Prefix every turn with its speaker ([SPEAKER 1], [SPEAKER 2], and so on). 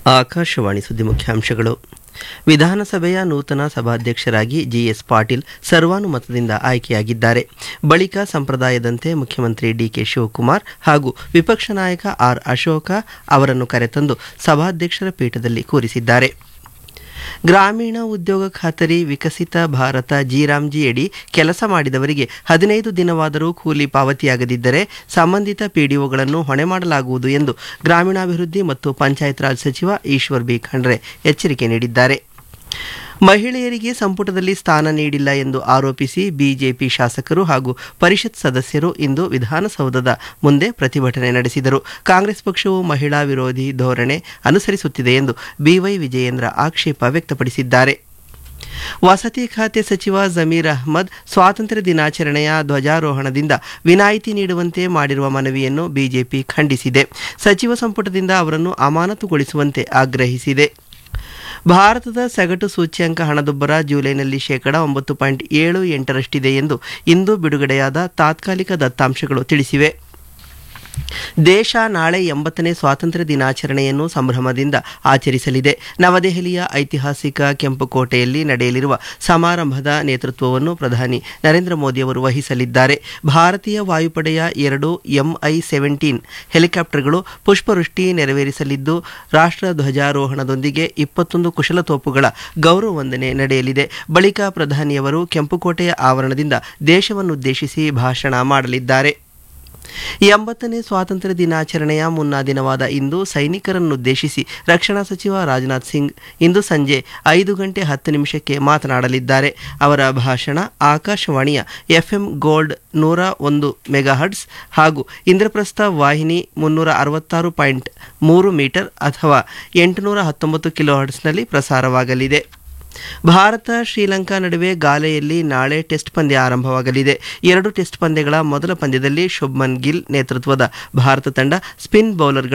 [SPEAKER 1] ಆಕಾಶವಾಣಿ ಸುದ್ದಿ ಮುಖ್ಯಾಂಶಗಳು ವಿಧಾನಸಭೆಯ ನೂತನ ಸಭಾಧ್ಯಕ್ಷರಾಗಿ ಜಿಎಸ್ ಪಾಟೀಲ್ ಸರ್ವಾನುಮತದಿಂದ ಆಯ್ಕೆಯಾಗಿದ್ದಾರೆ ಬಳಿಕ ಸಂಪ್ರದಾಯದಂತೆ ಮುಖ್ಯಮಂತ್ರಿ ಡಿಕೆ ಶಿವಕುಮಾರ್ ಹಾಗೂ ವಿಪಕ್ಷ ನಾಯಕ ಆರ್ ಅಶೋಕ ಅವರನ್ನು ಕರೆತಂದು ಸಭಾಧ್ಯಕ್ಷರ ಪೀಠದಲ್ಲಿ ಕೂರಿಸಿದ್ದಾರೆ ಗ್ರಾಮೀಣ ಉದ್ಯೋಗ ಖಾತರಿ ವಿಕಸಿತ ಭಾರತ ಜಿರಾಮ್ಜಿಯಡಿ ಕೆಲಸ ಮಾಡಿದವರಿಗೆ ಹದಿನೈದು ದಿನವಾದರೂ ಕೂಲಿ ಪಾವತಿಯಾಗದಿದ್ದರೆ ಸಂಬಂಧಿತ ಪಿಡಿಒಗಳನ್ನು ಹೊಣೆ ಮಾಡಲಾಗುವುದು ಎಂದು ಗ್ರಾಮೀಣಾಭಿವೃದ್ಧಿ ಮತ್ತು ಪಂಚಾಯತ್ ರಾಜ್ ಸಚಿವ ಈಶ್ವರ್ ಬಿ ಖಂಡ್ರೆ ಎಚ್ಚರಿಕೆ ನೀಡಿದ್ದಾರೆ ಮಹಿಳೆಯರಿಗೆ ಸಂಪುಟದಲ್ಲಿ ಸ್ಥಾನ ನೀಡಿಲ್ಲ ಎಂದು ಆರೋಪಿಸಿ ಬಿಜೆಪಿ ಶಾಸಕರು ಹಾಗೂ ಪರಿಷತ್ ಸದಸ್ಯರು ಇಂದು ವಿಧಾನಸೌಧದ ಮುಂದೆ ಪ್ರತಿಭಟನೆ ನಡೆಸಿದರು ಕಾಂಗ್ರೆಸ್ ಪಕ್ಷವು ಮಹಿಳಾ ವಿರೋಧಿ ಧೋರಣೆ ಅನುಸರಿಸುತ್ತಿದೆ ಎಂದು ಬಿವೈ ವಿಜಯೇಂದ್ರ ಆಕ್ಷೇಪ ವ್ಯಕ್ತಪಡಿಸಿದ್ದಾರೆ ವಸತಿ ಖಾತೆ ಸಚಿವ ಜಮೀರ್ ಅಹ್ಮದ್ ಸ್ವಾತಂತ್ರ್ಯ ದಿನಾಚರಣೆಯ ಧ್ವಜಾರೋಹಣದಿಂದ ವಿನಾಯಿತಿ ನೀಡುವಂತೆ ಮಾಡಿರುವ ಮನವಿಯನ್ನು ಬಿಜೆಪಿ ಖಂಡಿಸಿದೆ ಸಚಿವ ಸಂಪುಟದಿಂದ ಅವರನ್ನು ಅಮಾನತುಗೊಳಿಸುವಂತೆ ಆಗ್ರಹಿಸಿದೆ ಭಾರತದ ಸಗಟು ಸೂಚ್ಯಂಕ ಹಣದುಬ್ಬರ ಜುಲೈನಲ್ಲಿ ಶೇಕಡ ಒಂಬತ್ತು ಪಾಯಿಂಟ್ ಏಳು ಎಂಟರಷ್ಟಿದೆ ಎಂದು ಇಂದು ಬಿಡುಗಡೆಯಾದ ತಾತ್ಕಾಲಿಕ ದತ್ತಾಂಶಗಳು ತಿಳಿಸಿವೆ ದೇಶ ನಾಳೆ ಎಂಬತ್ತನೇ ಸ್ವಾತಂತ್ರ್ಯ ದಿನಾಚರಣೆಯನ್ನು ಸಂಭ್ರಮದಿಂದ ಆಚರಿಸಲಿದೆ ನವದೆಹಲಿಯ ಐತಿಹಾಸಿಕ ಕೆಂಪುಕೋಟೆಯಲ್ಲಿ ನಡೆಯಲಿರುವ ಸಮಾರಂಭದ ನೇತೃತ್ವವನ್ನು ಪ್ರಧಾನಿ ನರೇಂದ್ರ ಮೋದಿ ಅವರು ವಹಿಸಲಿದ್ದಾರೆ ಭಾರತೀಯ ವಾಯುಪಡೆಯ ಎರಡು ಎಂಐ ಸೆವೆಂಟೀನ್ ಹೆಲಿಕಾಪ್ಟರ್ಗಳು ಪುಷ್ಪವೃಷ್ಟಿ ನೆರವೇರಿಸಲಿದ್ದು ರಾಷ್ಟ್ರ ಧ್ವಜಾರೋಹಣದೊಂದಿಗೆ ಇಪ್ಪತ್ತೊಂದು ಕುಶಲತೋಪುಗಳ ಗೌರವ ವಂದನೆ ನಡೆಯಲಿದೆ ಬಳಿಕ ಪ್ರಧಾನಿಯವರು ಕೆಂಪುಕೋಟೆಯ ಆವರಣದಿಂದ ದೇಶವನ್ನುದ್ದೇಶಿಸಿ ಭಾಷಣ ಮಾಡಲಿದ್ದಾರೆ ಎಂಬತ್ತನೇ ಸ್ವಾತಂತ್ರ್ಯ ದಿನಾಚರಣೆಯ ಮುನ್ನಾ ದಿನವಾದ ಇಂದು ಸೈನಿಕರನ್ನುದ್ದೇಶಿಸಿ ರಕ್ಷಣಾ ಸಚಿವ ರಾಜನಾಥ್ ಸಿಂಗ್ ಇಂದು ಸಂಜೆ ಐದು ಗಂಟೆ ಹತ್ತು ನಿಮಿಷಕ್ಕೆ ಮಾತನಾಡಲಿದ್ದಾರೆ ಅವರ ಭಾಷಣ ಆಕಾಶವಾಣಿಯ ಎಫ್ಎಂ ಗೋಲ್ಡ್ ನೂರ ಒಂದು ಮೆಗಾಹರ್ಟ್ಸ್ ಹಾಗೂ ಇಂದ್ರಪ್ರಸ್ಥ ವಾಹಿನಿ ಮುನ್ನೂರ ಅರವತ್ತಾರು ಪಾಯಿಂಟ್ ಮೂರು ಮೀಟರ್ ಅಥವಾ ಎಂಟುನೂರ ಹತ್ತೊಂಬತ್ತು ಕಿಲೋ ಹರ್ಟ್ಸ್ನಲ್ಲಿ ಪ್ರಸಾರವಾಗಲಿದೆ ಭಾರತ ಶ್ರೀಲಂಕಾ ನಡುವೆ ಗಾಲೆಯಲ್ಲಿ ನಾಳೆ ಟೆಸ್ಟ್ ಪಂದ್ಯ ಆರಂಭವಾಗಲಿದೆ ಎರಡು ಟೆಸ್ಟ್ ಪಂದ್ಯಗಳ ಮೊದಲ ಪಂದ್ಯದಲ್ಲಿ ಶುಭ್ಮನ್ ಗಿಲ್ ನೇತೃತ್ವದ ಭಾರತ ತಂಡ ಸ್ಪಿನ್ ಬೌಲರ್ಗಳ